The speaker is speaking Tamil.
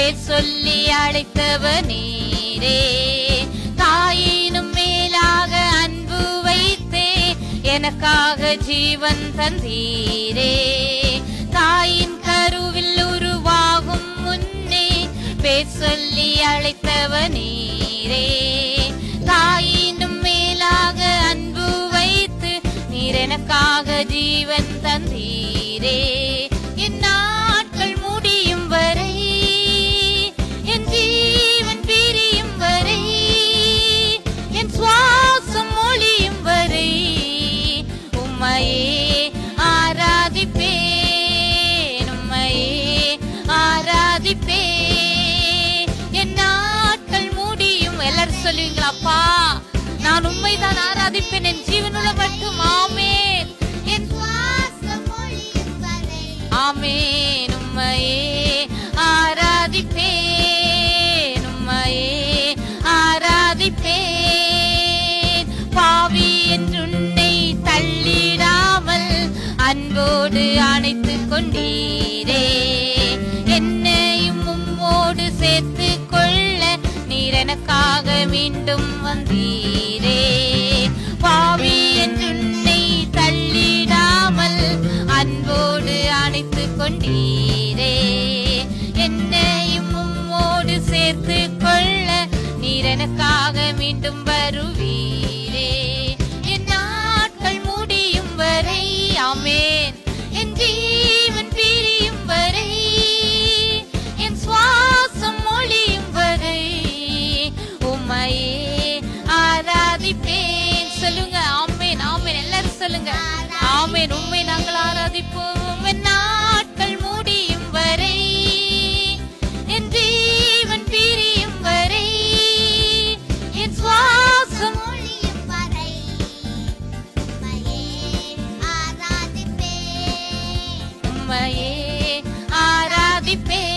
பேர் சொல்லி அழைத்தவர் நீரே தாயினும் மேலாக அன்பு வைத்தே எனக்காக ஜீவன் தந்தீரே தாயின் கருவில் உருவாகும் முன்னே பேர் சொல்லி அழைத்தவர் நீரே தாயினும் மேலாக அன்பு வைத்து நீர் எனக்காக ஜீவன் தந்தீரே என் நாட்கள் முடியும் வரை என் ஜீவன் பிரியும் வரை என் சுவாசம் ஒளியும் வரை உம்மையே ஆராதிப்பேன் உம்மையே ஆராதிப்பேன் என் நாட்கள் முடியும் எல்லாரும் சொல்லுவீங்களா அப்பா நான் உண்மைதான் ஆராதிப்பேன் என் ஜீவனுள்ள மட்டும் ஆமேன் என் சுவாசம் ஒளியும் வரை ஆமேன் உம்மையே ஆராதிப்பேன் உம்மையே ஆராதிப்பேன் பாவி என்றுன்னை தள்ளிடாமல் அன்போடு அணைத்துக் கொண்டீரே என்னையும் உம்மோடு சேர்த்து கொள்ள நீர் எனக்காக மீண்டும் வந்தீரே பாவி என்றுன்னை தள்ளிடாமல் அன்போடு அணைத்துக் கொண்டீரே என்னையும் உம்மோடு சேர்த்து கொள்ள நீர் எனக்காக மீண்டும் வருவீரே என் நாட்கள் முடியும் வரை ஆமேன் என் ஜீவன் பிரியும் வரை என் சுவாசம் ஒளியும் வரை உம்மையே ஆராதிப்பேன் சொல்லுங்க ஆமேன் ஆமேன் எல்லாரும் சொல்லுங்க ஆமேன் உண்மை நாங்கள் ஆராதிப்போம் என் நாட்கள் முடியும் வரை என் ஜீவன் பிரியும் வரை என் சுவாசம் ஒளியும் வரை உம்மையே ஆராதிப்பேன் உம்மையே ஆராதிப்பேன்